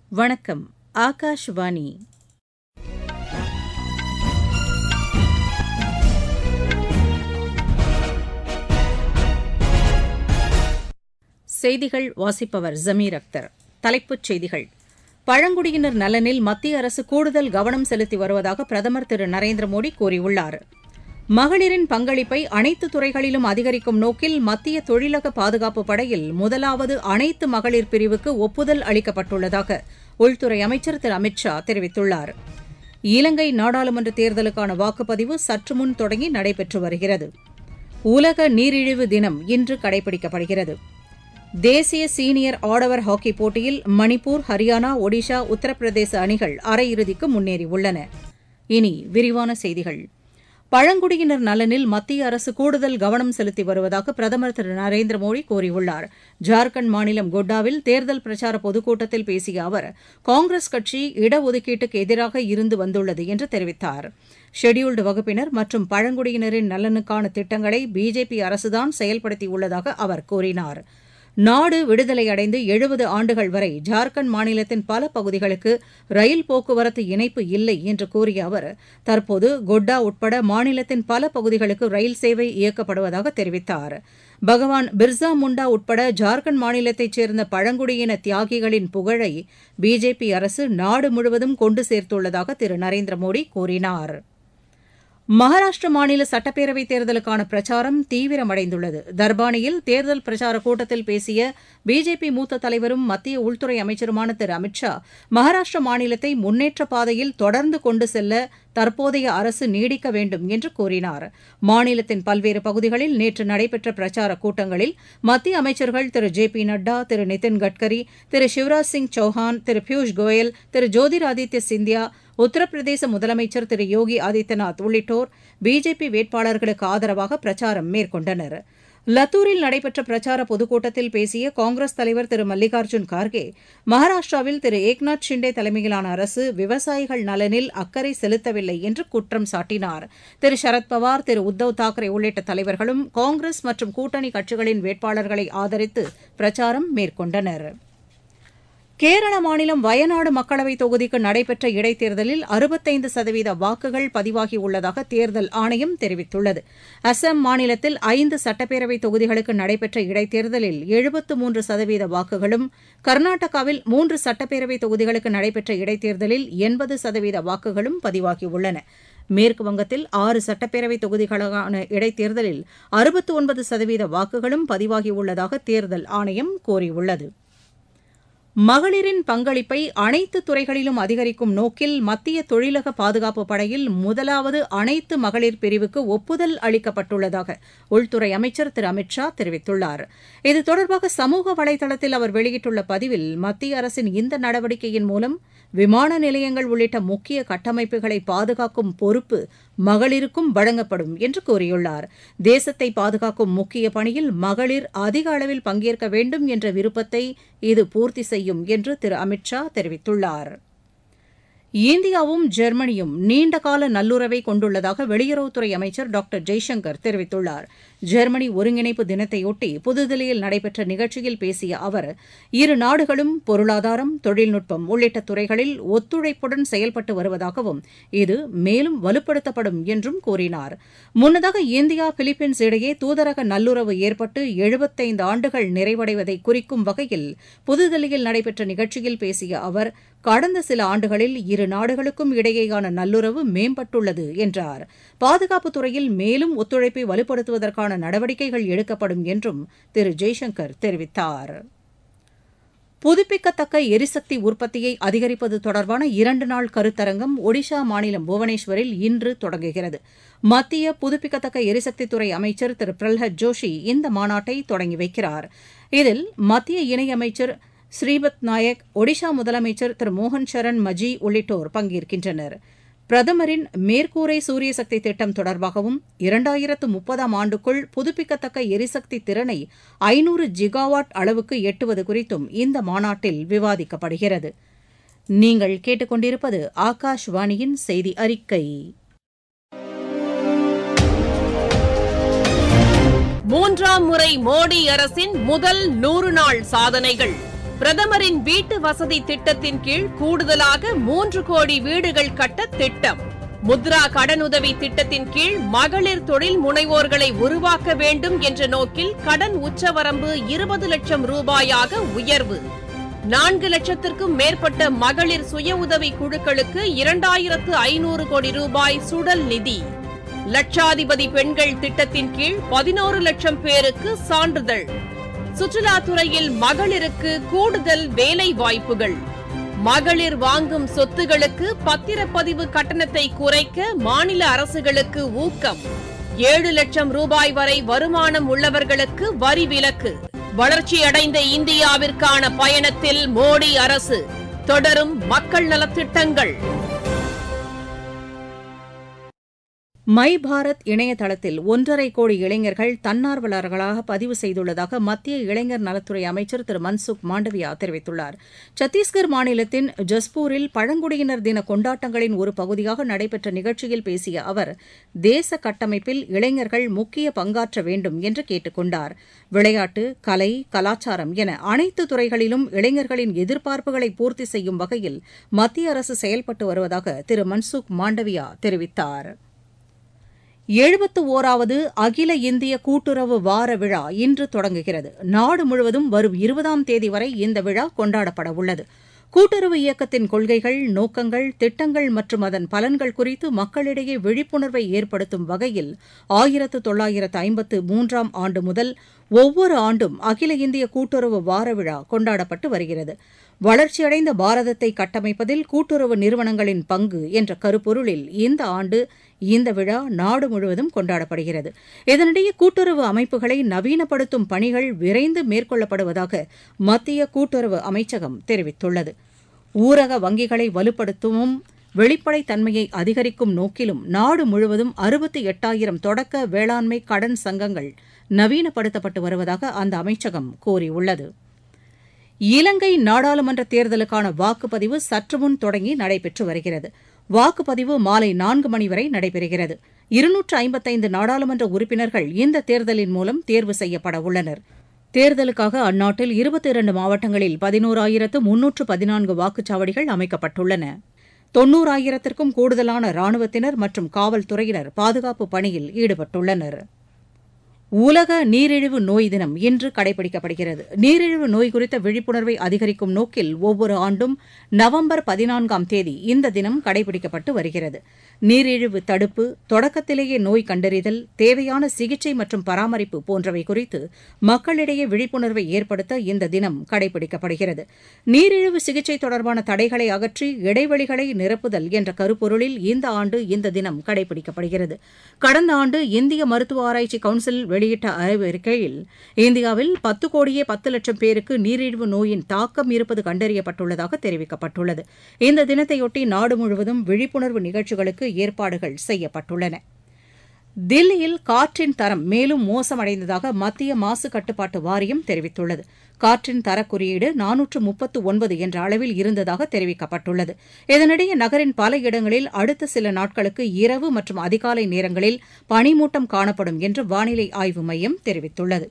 வணக்கம் ஆகாஷ்வாணி செய்திகள் வாசிப்பவர் ஜமீர் அக்தர் தலைப்புச் செய்திகள் பழங்குடியினர் நலனில் மத்திய அரசு கூடுதல் கவனம் செலுத்தி வருவதாக பிரதமர் திரு நரேந்திர மோடி கூறியுள்ளார் மகளிரின் பங்களிப்பை அனைத்து துறைகளிலும் அதிகரிக்கும் நோக்கில் மத்திய தொழிலக பாதுகாப்பு படையில் முதலாவது அனைத்து மகளிர் பிரிவுக்கு ஒப்புதல் அளிக்கப்பட்டுள்ளதாக உள்துறை அமைச்சர் திரு அமித் ஷா தெரிவித்துள்ளார் இலங்கை நாடாளுமன்ற தேர்தலுக்கான வாக்குப்பதிவு சற்றுமுன் தொடங்கி நடைபெற்று வருகிறது உலக நீரிழிவு தினம் இன்று கடைபிடிக்கப்படுகிறது தேசிய சீனியர் ஆடவர் ஹாக்கி போட்டியில் மணிப்பூர் ஹரியானா ஒடிஷா உத்தரப்பிரதேச அணிகள் அரையிறுதிக்கு முன்னேறியுள்ளன இனி விரிவான செய்திகள் பழங்குடியினர் நலனில் மத்திய அரசு கூடுதல் கவனம் செலுத்தி வருவதாக பிரதமர் திரு நரேந்திர மோடி கூறியுள்ளார் ஜார்க்கண்ட் மாநிலம் கோட்டாவில் தேர்தல் பிரச்சார பொதுக்கூட்டத்தில் பேசிய அவர் காங்கிரஸ் கட்சி இடஒதுக்கீட்டுக்கு எதிராக இருந்து வந்துள்ளது என்று தெரிவித்தார் ஷெட்யூல்டு வகுப்பினர் மற்றும் பழங்குடியினரின் நலனுக்கான திட்டங்களை பிஜேபி அரசுதான் செயல்படுத்தியுள்ளதாக அவர் கூறினார் நாடு விடுதலை அடைந்து எழுபது ஆண்டுகள் வரை ஜார்க்கண்ட் மாநிலத்தின் பல பகுதிகளுக்கு ரயில் போக்குவரத்து இணைப்பு இல்லை என்று கூறிய அவர் தற்போது கொட்டா உட்பட மாநிலத்தின் பல பகுதிகளுக்கு ரயில் சேவை இயக்கப்படுவதாக தெரிவித்தார் பகவான் பிர்சா முண்டா உட்பட ஜார்க்கண்ட் மாநிலத்தைச் சேர்ந்த பழங்குடியின தியாகிகளின் புகழை பிஜேபி அரசு நாடு முழுவதும் கொண்டு சேர்த்துள்ளதாக திரு நரேந்திர மோடி கூறினார் மகாராஷ்டிர மாநில சட்டப்பேரவைத் தேர்தலுக்கான பிரச்சாரம் தீவிரமடைந்துள்ளது தர்பானியில் தேர்தல் பிரச்சார கூட்டத்தில் பேசிய பிஜேபி மூத்த தலைவரும் மத்திய உள்துறை அமைச்சருமான திரு அமித் ஷா மகாராஷ்டிர மாநிலத்தை முன்னேற்ற பாதையில் தொடர்ந்து கொண்டு செல்ல தற்போதைய அரசு நீடிக்க வேண்டும் என்று கூறினார் மாநிலத்தின் பல்வேறு பகுதிகளில் நேற்று நடைபெற்ற பிரச்சார கூட்டங்களில் மத்திய அமைச்சர்கள் திரு ஜே பி நட்டா திரு நிதின் கட்கரி திரு சிவராஜ் சிங் சௌஹான் திரு பியூஷ் கோயல் திரு ஜோதிராதித்ய சிந்தியா உத்தரப்பிரதேச முதலமைச்சர் திரு யோகி ஆதித்யநாத் உள்ளிட்டோர் பிஜேபி வேட்பாளர்களுக்கு ஆதரவாக பிரச்சாரம் மேற்கொண்டனர் லத்தூரில் நடைபெற்ற பிரச்சார பொதுக்கூட்டத்தில் பேசிய காங்கிரஸ் தலைவர் திரு மல்லிகார்ஜுன் கார்கே மகாராஷ்டிராவில் திரு ஏக்நாத் ஷிண்டே தலைமையிலான அரசு விவசாயிகள் நலனில் அக்கறை செலுத்தவில்லை என்று குற்றம் சாட்டினார் திரு சரத்பவார் திரு உத்தவ் தாக்கரே உள்ளிட்ட தலைவர்களும் காங்கிரஸ் மற்றும் கூட்டணி கட்சிகளின் வேட்பாளர்களை ஆதரித்து பிரச்சாரம் மேற்கொண்டனா் கேரள மாநிலம் வயநாடு மக்களவைத் தொகுதிக்கு நடைபெற்ற இடைத்தேர்தலில் அறுபத்தைந்து சதவீத வாக்குகள் பதிவாகியுள்ளதாக தேர்தல் ஆணையம் தெரிவித்துள்ளது அசாம் மாநிலத்தில் ஐந்து சட்டப்பேரவை தொகுதிகளுக்கு நடைபெற்ற இடைத்தேர்தலில் எழுபத்து மூன்று சதவீத வாக்குகளும் கர்நாடகாவில் மூன்று சட்டப்பேரவை தொகுதிகளுக்கு நடைபெற்ற இடைத்தேர்தலில் எண்பது சதவீத வாக்குகளும் பதிவாகியுள்ளன மேற்கு வங்கத்தில் ஆறு சட்டப்பேரவை தொகுதிகளுக்கான இடைத்தேர்தலில் அறுபத்து ஒன்பது சதவீத வாக்குகளும் பதிவாகியுள்ளதாக தேர்தல் ஆணையம் கூறியுள்ளது மகளிரின் பங்களிப்பை அனைத்து துறைகளிலும் அதிகரிக்கும் நோக்கில் மத்திய தொழிலக பாதுகாப்பு படையில் முதலாவது அனைத்து மகளிர் பிரிவுக்கு ஒப்புதல் அளிக்கப்பட்டுள்ளதாக உள்துறை அமைச்சர் திரு அமித் ஷா தெரிவித்துள்ளார் இது தொடர்பாக சமூக வலைதளத்தில் அவர் வெளியிட்டுள்ள பதிவில் மத்திய அரசின் இந்த நடவடிக்கையின் மூலம் விமான நிலையங்கள் உள்ளிட்ட முக்கிய கட்டமைப்புகளை பாதுகாக்கும் பொறுப்பு மகளிருக்கும் வழங்கப்படும் என்று கூறியுள்ளார் தேசத்தை பாதுகாக்கும் முக்கிய பணியில் மகளிர் அதிக அளவில் பங்கேற்க வேண்டும் என்ற விருப்பத்தை இது பூர்த்தி செய்யும் என்று திரு அமித் ஷா தெரிவித்துள்ளார் இந்தியாவும் ஜெர்மனியும் நீண்டகால நல்லுறவை கொண்டுள்ளதாக வெளியுறவுத்துறை அமைச்சர் டாக்டர் ஜெய்சங்கர் தெரிவித்துள்ளார் ஜெர்மனி ஒருங்கிணைப்பு தினத்தையொட்டி புதுதில்லியில் நடைபெற்ற நிகழ்ச்சியில் பேசிய அவர் இரு நாடுகளும் பொருளாதாரம் தொழில்நுட்பம் உள்ளிட்ட துறைகளில் ஒத்துழைப்புடன் செயல்பட்டு வருவதாகவும் இது மேலும் வலுப்படுத்தப்படும் என்றும் கூறினார் முன்னதாக இந்தியா பிலிப்பைன்ஸ் இடையே தூதரக நல்லுறவு ஏற்பட்டு எழுபத்தைந்து ஆண்டுகள் நிறைவடைவதை குறிக்கும் வகையில் புதுதில்லியில் நடைபெற்ற நிகழ்ச்சியில் பேசிய அவர் கடந்த சில ஆண்டுகளில் இரு நாடுகளுக்கும் இடையேயான நல்லுறவு மேம்பட்டுள்ளது என்றார் பாதுகாப்புத் துறையில் மேலும் ஒத்துழைப்பை வலுப்படுத்துவதற்கான நடவடிக்கைகள் எடுக்கப்படும் என்றும் திரு ஜெய்சங்கர் தெரிவித்தார் புதுப்பிக்கத்தக்க எரிசக்தி உற்பத்தியை அதிகரிப்பது தொடர்பான இரண்டு நாள் கருத்தரங்கம் ஒடிஷா மாநிலம் புவனேஸ்வரில் இன்று தொடங்குகிறது மத்திய புதுப்பிக்கத்தக்க எரிசக்தித்துறை அமைச்சர் திரு பிரல்ஹத் ஜோஷி இந்த மாநாட்டை தொடங்கி வைக்கிறார் இதில் மத்திய இணையமைச்சர் ஸ்ரீபத் நாயக் ஒடிஷா முதலமைச்சர் திரு மோகன் சரண் மஜி உள்ளிட்டோர் பங்கேற்கின்றனர் பிரதமரின் மேற்கூரை சூரிய சக்தி திட்டம் தொடர்பாகவும் இரண்டாயிரத்து முப்பதாம் ஆண்டுக்குள் புதுப்பிக்கத்தக்க எரிசக்தி திறனை ஐநூறு ஜிகாவாட் அளவுக்கு எட்டுவது குறித்தும் இந்த மாநாட்டில் விவாதிக்கப்படுகிறது நீங்கள் கேட்டுக்கொண்டிருப்பது ஆகாஷ்வாணியின் செய்தி அறிக்கை மூன்றாம் முறை மோடி அரசின் முதல் நூறு நாள் சாதனைகள் பிரதமரின் வீட்டு வசதி திட்டத்தின் கீழ் கூடுதலாக மூன்று கோடி வீடுகள் கட்ட திட்டம் முத்ரா கடனுதவி திட்டத்தின் கீழ் மகளிர் தொழில் முனைவோர்களை உருவாக்க வேண்டும் என்ற நோக்கில் கடன் உச்சவரம்பு இருபது லட்சம் ரூபாயாக உயர்வு நான்கு லட்சத்திற்கும் மேற்பட்ட மகளிர் சுய உதவி குழுக்களுக்கு இரண்டாயிரத்து ஐநூறு கோடி ரூபாய் சுடல் நிதி லட்சாதிபதி பெண்கள் திட்டத்தின் கீழ் பதினோரு லட்சம் பேருக்கு சான்றிதழ் சுற்றுலாத்துறையில் மகளிருக்கு கூடுதல் வேலை வாய்ப்புகள் மகளிர் வாங்கும் சொத்துகளுக்கு பத்திரப்பதிவு கட்டணத்தை குறைக்க மாநில அரசுகளுக்கு ஊக்கம் ஏழு லட்சம் ரூபாய் வரை வருமானம் உள்ளவர்களுக்கு வரி விலக்கு வளர்ச்சியடைந்த இந்தியாவிற்கான பயணத்தில் மோடி அரசு தொடரும் மக்கள் நலத்திட்டங்கள் மை பாரத் இணையதளத்தில் ஒன்றரை கோடி இளைஞர்கள் தன்னார்வலர்களாக பதிவு செய்துள்ளதாக மத்திய இளைஞர் நலத்துறை அமைச்சர் திரு மன்சுக் மாண்டவியா தெரிவித்துள்ளார் சத்தீஸ்கர் மாநிலத்தின் ஜஸ்பூரில் பழங்குடியினர் தின கொண்டாட்டங்களின் ஒரு பகுதியாக நடைபெற்ற நிகழ்ச்சியில் பேசிய அவர் தேச கட்டமைப்பில் இளைஞர்கள் முக்கிய பங்காற்ற வேண்டும் என்று கேட்டுக் கொண்டார் விளையாட்டு கலை கலாச்சாரம் என அனைத்து துறைகளிலும் இளைஞர்களின் எதிர்பார்ப்புகளை பூர்த்தி செய்யும் வகையில் மத்திய அரசு செயல்பட்டு வருவதாக திரு மன்சுக் மாண்டவியா தெரிவித்தாா் எழுபத்து ஓராவது அகில இந்திய கூட்டுறவு வார விழா இன்று தொடங்குகிறது நாடு முழுவதும் வரும் இருபதாம் தேதி வரை இந்த விழா கொண்டாடப்பட உள்ளது கூட்டுறவு இயக்கத்தின் கொள்கைகள் நோக்கங்கள் திட்டங்கள் மற்றும் அதன் பலன்கள் குறித்து மக்களிடையே விழிப்புணர்வை ஏற்படுத்தும் வகையில் ஆயிரத்து தொள்ளாயிரத்து ஐம்பத்து மூன்றாம் ஆண்டு முதல் ஒவ்வொரு ஆண்டும் அகில இந்திய கூட்டுறவு வார விழா கொண்டாடப்பட்டு வருகிறது வளர்ச்சியடைந்த பாரதத்தை கட்டமைப்பதில் கூட்டுறவு நிறுவனங்களின் பங்கு என்ற கருப்பொருளில் இந்த ஆண்டு இந்த விழா நாடு முழுவதும் கொண்டாடப்படுகிறது இதனிடையே கூட்டுறவு அமைப்புகளை நவீனப்படுத்தும் பணிகள் விரைந்து மேற்கொள்ளப்படுவதாக மத்திய கூட்டுறவு அமைச்சகம் தெரிவித்துள்ளது ஊரக வங்கிகளை வலுப்படுத்தவும் வெளிப்படைத்தன்மையை அதிகரிக்கும் நோக்கிலும் நாடு முழுவதும் அறுபத்தி எட்டாயிரம் தொடக்க வேளாண்மை கடன் சங்கங்கள் நவீனப்படுத்தப்பட்டு வருவதாக அந்த அமைச்சகம் கூறியுள்ளது இலங்கை நாடாளுமன்ற தேர்தலுக்கான வாக்குப்பதிவு சற்றுமுன் தொடங்கி நடைபெற்று வருகிறது வாக்குப்பதிவு மாலை நான்கு மணி வரை நடைபெறுகிறது இருநூற்று ஐம்பத்தைந்து நாடாளுமன்ற உறுப்பினர்கள் இந்த தேர்தலின் மூலம் தேர்வு செய்யப்பட உள்ளனர் தேர்தலுக்காக அந்நாட்டில் இருபத்தி இரண்டு மாவட்டங்களில் பதினோராயிரத்து முன்னூற்று பதினான்கு வாக்குச்சாவடிகள் அமைக்கப்பட்டுள்ளன தொன்னூறாயிரத்திற்கும் கூடுதலான ராணுவத்தினர் மற்றும் காவல்துறையினர் பாதுகாப்பு பணியில் ஈடுபட்டுள்ளனர் உலக நீரிழிவு நோய் தினம் இன்று கடைபிடிக்கப்படுகிறது நீரிழிவு நோய் குறித்த விழிப்புணர்வை அதிகரிக்கும் நோக்கில் ஒவ்வொரு ஆண்டும் நவம்பர் பதினான்காம் தேதி இந்த தினம் கடைபிடிக்கப்பட்டு வருகிறது நீரிழிவு தடுப்பு தொடக்கத்திலேயே நோய் கண்டறிதல் தேவையான சிகிச்சை மற்றும் பராமரிப்பு போன்றவை குறித்து மக்களிடையே விழிப்புணர்வை ஏற்படுத்த இந்த தினம் கடைபிடிக்கப்படுகிறது நீரிழிவு சிகிச்சை தொடர்பான தடைகளை அகற்றி இடைவெளிகளை நிரப்புதல் என்ற கருப்பொருளில் இந்த ஆண்டு இந்த தினம் கடைபிடிக்கப்படுகிறது கடந்த ஆண்டு இந்திய மருத்துவ ஆராய்ச்சி கவுன்சில் வெளியிட்ட ஆய்வறிக்கையில் இந்தியாவில் பத்து கோடியே பத்து லட்சம் பேருக்கு நீரிழிவு நோயின் தாக்கம் இருப்பது கண்டறியப்பட்டுள்ளதாக தெரிவிக்கப்பட்டுள்ளது இந்த தினத்தையொட்டி நாடு முழுவதும் விழிப்புணர்வு நிகழ்ச்சிகளுக்கு ஏற்பாடுகள் செய்யப்பட்டுள்ளன தில்லியில் காற்றின் தரம் மேலும் மோசமடைந்ததாக மத்திய மாசு கட்டுப்பாட்டு வாரியம் தெரிவித்துள்ளது காற்றின் தர குறியீடு நானூற்று முப்பத்து ஒன்பது என்ற அளவில் இருந்ததாக தெரிவிக்கப்பட்டுள்ளது இதனிடையே நகரின் பல இடங்களில் அடுத்த சில நாட்களுக்கு இரவு மற்றும் அதிகாலை நேரங்களில் பனிமூட்டம் காணப்படும் என்று வானிலை ஆய்வு மையம் தெரிவித்துள்ளது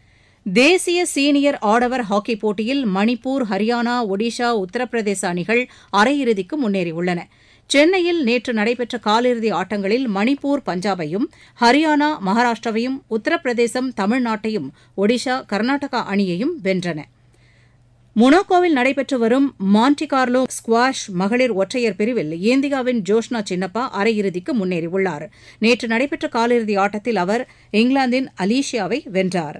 தேசிய சீனியர் ஆடவர் ஹாக்கிப் போட்டியில் மணிப்பூர் ஹரியானா ஒடிஷா உத்தரப்பிரதேச அணிகள் அரையிறுதிக்கு முன்னேறியுள்ளன சென்னையில் நேற்று நடைபெற்ற காலிறுதி ஆட்டங்களில் மணிப்பூர் பஞ்சாபையும் ஹரியானா மகாராஷ்டிராவையும் உத்தரப்பிரதேசம் தமிழ்நாட்டையும் ஒடிஷா கர்நாடகா அணியையும் வென்றன மொனாக்கோவில் நடைபெற்று வரும் மான்டி கார்லோ ஸ்குவாஷ் மகளிர் ஒற்றையர் பிரிவில் இந்தியாவின் ஜோஷ்னா சின்னப்பா அரையிறுதிக்கு முன்னேறியுள்ளார் நேற்று நடைபெற்ற காலிறுதி ஆட்டத்தில் அவர் இங்கிலாந்தின் அலீஷியாவை வென்றார்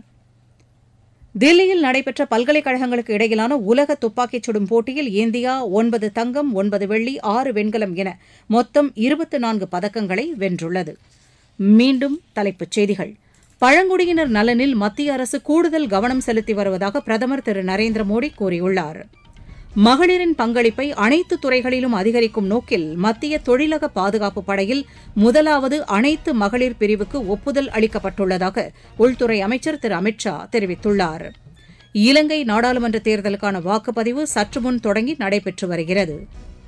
தில்லியில் நடைபெற்ற பல்கலைக்கழகங்களுக்கு இடையிலான உலக துப்பாக்கிச் சுடும் போட்டியில் இந்தியா ஒன்பது தங்கம் ஒன்பது வெள்ளி ஆறு வெண்கலம் என மொத்தம் இருபத்து நான்கு பதக்கங்களை வென்றுள்ளது மீண்டும் தலைப்புச் செய்திகள் பழங்குடியினர் நலனில் மத்திய அரசு கூடுதல் கவனம் செலுத்தி வருவதாக பிரதமர் திரு நரேந்திர மோடி கூறியுள்ளார் மகளிரின் பங்களிப்பை அனைத்து துறைகளிலும் அதிகரிக்கும் நோக்கில் மத்திய தொழிலக பாதுகாப்பு படையில் முதலாவது அனைத்து மகளிர் பிரிவுக்கு ஒப்புதல் அளிக்கப்பட்டுள்ளதாக உள்துறை அமைச்சர் திரு அமித் ஷா தெரிவித்துள்ளார் இலங்கை நாடாளுமன்ற தேர்தலுக்கான வாக்குப்பதிவு சற்றுமுன் தொடங்கி நடைபெற்று வருகிறது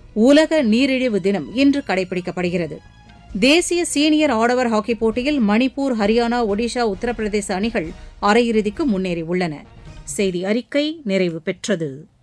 உலக நீரிழிவு தினம் இன்று கடைபிடிக்கப்படுகிறது தேசிய சீனியர் ஆடவர் ஹாக்கிப் போட்டியில் மணிப்பூர் ஹரியானா ஒடிஷா உத்தரப்பிரதேச அணிகள் அரையிறுதிக்கு முன்னேறியுள்ளன செய்தி அறிக்கை நிறைவு பெற்றது